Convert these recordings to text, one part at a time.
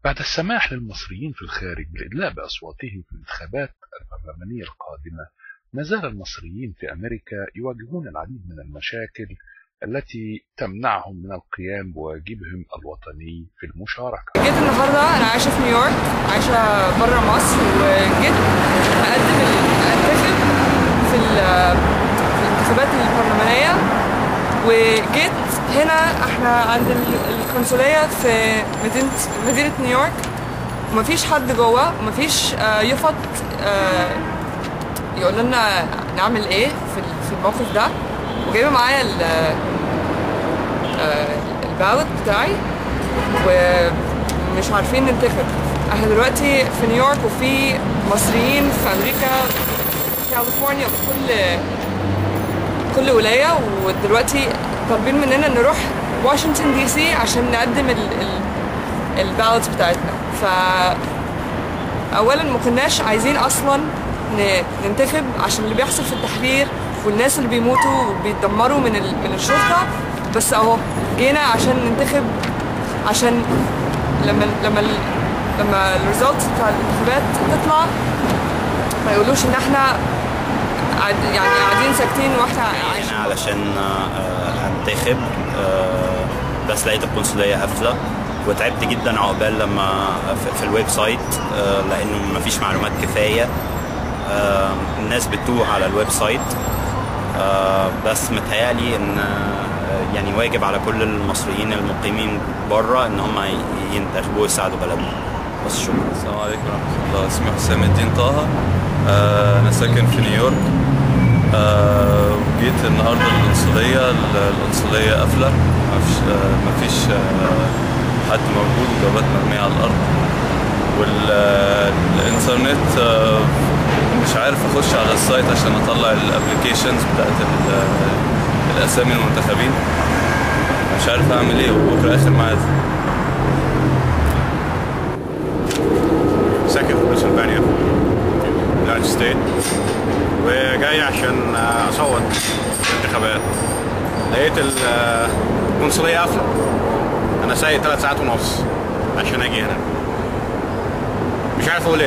بعد السماح للمصريين في الخارج بالإدلاء بأصواتهم في الانتخابات البرلمانية القادمة ما زال المصريين في أمريكا يواجهون العديد من المشاكل التي تمنعهم من القيام بواجبهم الوطني في المشاركة جيت النهارده انا عايشه في نيويورك عايشه بره مصر وجيت اقدم ال- انتخب في ال- في الانتخابات البرلمانيه وجيت هنا احنا عند ال- القنصليه في مدينه مدينه نيويورك ومفيش حد جوه ومفيش آه، يفط آه، يقول لنا نعمل ايه في ال- في الموقف ده وجايبه معايا ال- آه، البالوت بتاعي ومش عارفين ننتخب احنا دلوقتي في نيويورك وفي مصريين في امريكا في كاليفورنيا في كل كل ولايه ودلوقتي طالبين مننا نروح واشنطن دي سي عشان نقدم ال ال البالوت بتاعتنا ف اولا ما كناش عايزين اصلا ن- ننتخب عشان اللي بيحصل في التحرير والناس اللي بيموتوا وبيتدمروا من ال- من الشرطه بس اهو جينا عشان ننتخب عشان لما لما ال- لما الريزلت بتاع الانتخابات تطلع ما يقولوش ان احنا قاعد يعني قاعدين ساكتين واحنا عايشين هنا علشان آه، انتخب آه، بس لقيت القنصلية قافلة وتعبت جدا عقبال لما في- في الويب سايت آه، لانه مفيش معلومات كفاية آه، الناس بتتوه على الويب سايت آه، بس متهيألي ان آه، يعني واجب على كل المصريين المقيمين بره ان هم ي- ينتخبوا ويساعدوا بلدهم بس شكرا السلام عليكم ورحمة الله اسمي حسام الدين طه آه، أنا ساكن في نيويورك آه، جيت النهاردة القنصلية القنصلية قافلة مفيش آه، مفيش آه، حد موجود وجوابات مرمية على الأرض والإنترنت مش عارف أخش على السايت عشان أطلع الأبليكيشنز بتاعت ال- الأسامي المنتخبين مش عارف أعمل إيه وبكرة آخر ميعاد ساكن في بنسلفانيا يونايتد ستيت وجاي عشان اصوت في الانتخابات لقيت ال- القنصليه قافله انا سايق ثلاث ساعات ونص عشان اجي هنا مش عارف اقول ايه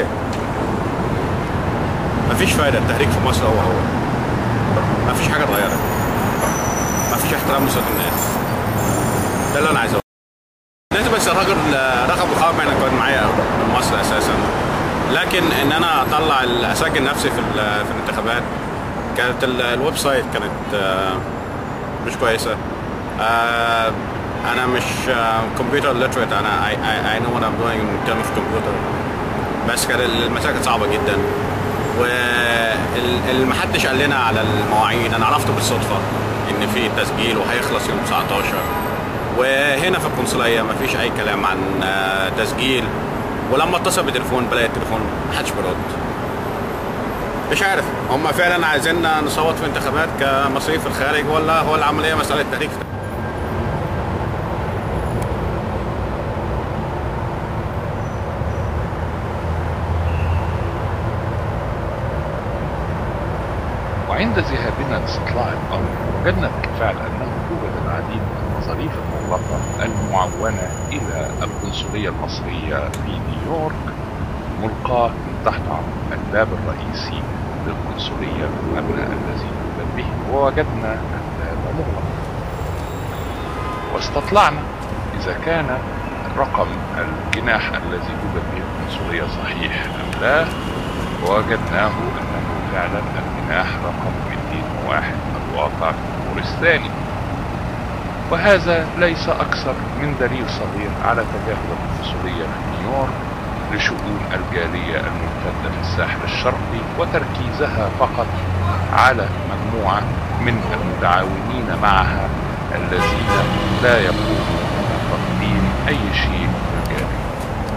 مفيش فايده التهريج في مصر هو هو مفيش حاجه اتغيرت مفيش احترام لصوت الناس ده اللي انا عايز اقوله لازم بس الراجل رقم مقاومة انا كان معايا من مصر اساسا لكن ان انا اطلع ال- اسجل نفسي في ال- في الانتخابات كانت ال- الويب سايت كانت آه، مش كويسه آه، انا مش كمبيوتر ليتريت انا اي نو وات ام دوينج ان terms of كمبيوتر بس كان المسألة كانت صعبة جدا ومحدش قال لنا على المواعيد انا عرفت بالصدفة ان في تسجيل وهيخلص يوم 19 وهنا في القنصلية مفيش اي كلام عن آه، تسجيل ولما اتصل بتليفون بلاقي التليفون محدش بيرد مش عارف هم فعلا عايزيننا نصوت في انتخابات كمصريين في الخارج ولا هو العملية مسألة تهريج وعند ذهابنا لاستطلاع الأمر وجدنا بالفعل أنه يوجد العديد من المصاريف المغلقة المعونة إلى القنصلية المصرية في نيويورك ملقاة من تحت الباب الرئيسي للقنصلية المبنى الذي يوجد به ووجدنا الباب مغلق واستطلعنا إذا كان رقم الجناح الذي يوجد به القنصلية صحيح أم لا ووجدناه أنه فعلا الجناح رقم 201 الواقع في الدور الثاني وهذا ليس أكثر من دليل صغير على تجاهل القنصلية في نيويورك لشؤون الجالية الممتدة في الساحل الشرقي وتركيزها فقط على مجموعة من المتعاونين معها الذين لا يقومون بتقديم أي شيء للجالية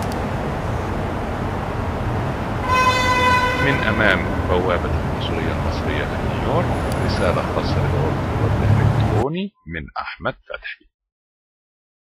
من أمام بوابة القنصلية المصرية في نيويورك رسالة خاصة لجواب الإلكتروني من أحمد فتحي